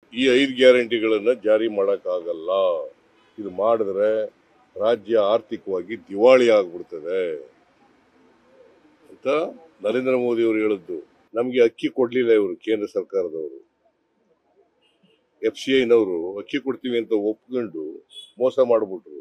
ಈ ಐದು ಗ್ಯಾರಂಟಿಗಳನ್ನ ಜಾರಿ ಮಾಡೋಕ್ಕಾಗಲ್ಲ ಇದು ಮಾಡಿದ್ರೆ ರಾಜ್ಯ ಆರ್ಥಿಕವಾಗಿ ದಿವಾಳಿ ಆಗ್ಬಿಡ್ತದೆ ಅಂತ ನರೇಂದ್ರ ಮೋದಿ ಅವರು ಹೇಳಿದ್ದು ನಮಗೆ ಅಕ್ಕಿ ಕೊಡ್ಲಿಲ್ಲ ಇವರು ಕೇಂದ್ರ ಸರ್ಕಾರದವರು ಎಫ್ ಸಿ ಐನವರು ಅಕ್ಕಿ ಕೊಡ್ತೀವಿ ಅಂತ ಒಪ್ಕೊಂಡು ಮೋಸ ಮಾಡಿಬಿಟ್ರು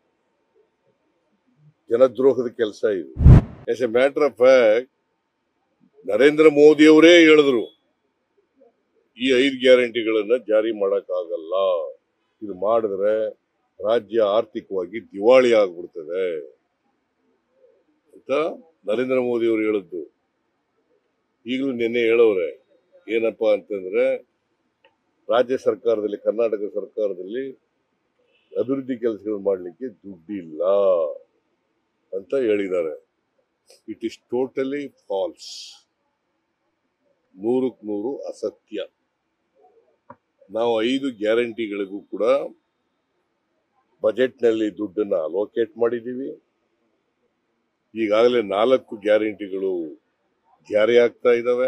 ಜನದ್ರೋಹದ ಕೆಲಸ ಇದು as a matter of fact Narendra Modi ಅವರೇ ಹೇಳಿದ್ರು ಈ ಐದು ಗ್ಯಾರಂಟಿಗಳನ್ನ ಜಾರಿ ಮಾಡಕ್ಕಾಗಲ್ಲ ಇದು ಮಾಡಿದ್ರೆ ರಾಜ್ಯ ಆರ್ಥಿಕವಾಗಿ ದಿವಾಳಿ ಆಗ್ಬಿಡ್ತದೆ ಅಂತ ನರೇಂದ್ರ ಮೋದಿ ಅವರು ಹೇಳಿದ್ದು ಈಗಲೂ ನಿನ್ನೆ ಹೇಳೋರೆ ಏನಪ್ಪಾ ಅಂತಂದ್ರೆ ರಾಜ್ಯ ಸರ್ಕಾರದಲ್ಲಿ ಕರ್ನಾಟಕ ಸರ್ಕಾರದಲ್ಲಿ ಅಭಿವೃದ್ಧಿ ಕೆಲಸಗಳು ಮಾಡಲಿಕ್ಕೆ ದುಡ್ಡಿಲ್ಲ ಅಂತ ಹೇಳಿದ್ದಾರೆ ಇಟ್ ಇಸ್ ಟೋಟಲಿ ಫಾಲ್ಸ್ ನೂರಕ್ಕೆ ನೂರು ಅಸತ್ಯ ನಾವು ಐದು ಗ್ಯಾರಂಟಿಗಳಿಗೂ ಕೂಡ ಬಜೆಟ್ನಲ್ಲಿ ದುಡ್ಡನ್ನ ಅಲೋಕೇಟ್ ಮಾಡಿದ್ದೀವಿ ಈಗಾಗಲೇ ನಾಲ್ಕು ಗ್ಯಾರಂಟಿಗಳು ಜಾರಿ ಆಗ್ತಾ ಇದ್ದಾವೆ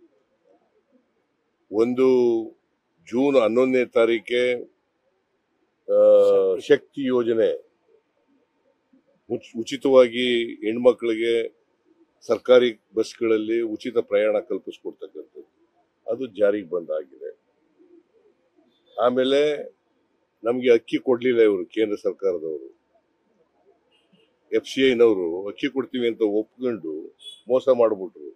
ಒಂದು ಜೂನ್ ಹನ್ನೊಂದನೇ ತಾರೀಕೆ ಆ, ಶಕ್ತಿ ಯೋಜನೆ ಉಚ್- ಉಚಿತವಾಗಿ ಹೆಣ್ಮಕ್ಳಿಗೆ ಸರ್ಕಾರಿ ಬಸ್ಗಳಲ್ಲಿ ಉಚಿತ ಪ್ರಯಾಣ ಕಲ್ಪಿಸ್ಕೊಡ್ತಕ್ಕಂಥದ್ದು ಅದು ಜಾರಿಗೆ ಬಂದಾಗಿದೆ ಆಮೇಲೆ ನಮಗೆ ಅಕ್ಕಿ ಕೊಡ್ಲಿಲ್ಲ ಇವರು ಕೇಂದ್ರ ಸರ್ಕಾರದವರು ಎಫ್ ಸಿ ಐನವರು ಅಕ್ಕಿ ಕೊಡ್ತೀವಿ ಅಂತ ಒಪ್ಕೊಂಡು ಮೋಸ ಮಾಡಿಬಿಟ್ರು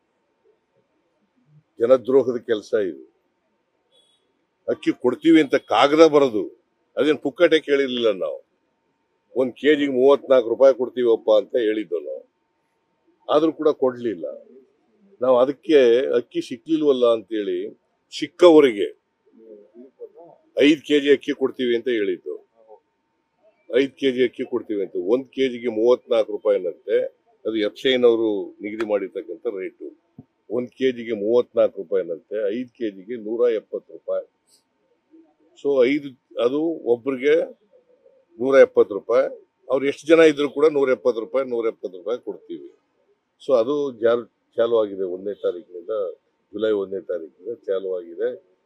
ಜನದ್ರೋಹದ ಕೆಲಸ ಇದು ಅಕ್ಕಿ ಕೊಡ್ತೀವಿ ಅಂತ ಕಾಗದ ಬರೋದು ಅದೇನು ಪುಕ್ಕಟೆ ಕೇಳಿರ್ಲಿಲ್ಲ ನಾವು ಒಂದ್ ಕೆಜಿಗೆ ಮೂವತ್ನಾಲ್ಕು ರೂಪಾಯಿ ಕೊಡ್ತೀವಪ್ಪ ಅಂತ ಹೇಳಿದ್ದು ನಾವು ಆದ್ರೂ ಕೂಡ ಕೊಡ್ಲಿಲ್ಲ ನಾವು ಅದಕ್ಕೆ ಅಕ್ಕಿ ಸಿಕ್ಲಿಲ್ವಲ್ಲ ಅಂತೇಳಿ ಸಿಕ್ಕವರಿಗೆ ಐದ್ ಕೆಜಿ ಅಕ್ಕಿ ಕೊಡ್ತೀವಿ ಅಂತ ಹೇಳಿದ್ದು ಐದ್ ಕೆಜಿ ಅಕ್ಕಿ ಕೊಡ್ತೀವಿ ಅಂತ ಒಂದ್ ಕೆಜಿಗೆ ಮೂವತ್ನಾಲ್ಕು ರೂಪಾಯಿನಂತೆ ಅದು ಎಫ್ಸೈನವರು ನಿಗದಿ ಮಾಡಿರ್ತಕ್ಕಂಥ ರೇಟು ಒಂದ್ ಕೆಜಿಗೆ ಮೂವತ್ನಾಲ್ಕು ರೂಪಾಯಿನಂತೆ ಐದ್ ಕೆಜಿಗೆ ನೂರ ಎಪ್ಪತ್ತು ರೂಪಾಯಿ ಸೊ ಐದು ಅದು ಒಬ್ರಿಗೆ ನೂರ ಎಪ್ಪತ್ತು ರೂಪಾಯಿ ಅವ್ರು ಎಷ್ಟು ಜನ ಇದ್ರು ಕೂಡ ನೂರ ಎಪ್ಪತ್ತು ರೂಪಾಯಿ ನೂರ ಎಪ್ಪತ್ತು ರೂಪಾಯಿ ಕೊಡ್ತೀವಿ ಸೊ ಅದು ಜಾರು ಚಾಲು ಆಗಿದೆ ಒಂದನೇ ತಾರೀಕಿನಿಂದ ಜುಲೈ ಒಂದನೇ ತಾರೀಕಿನಿಂದ ಚಾಲು ಆಗಿದೆ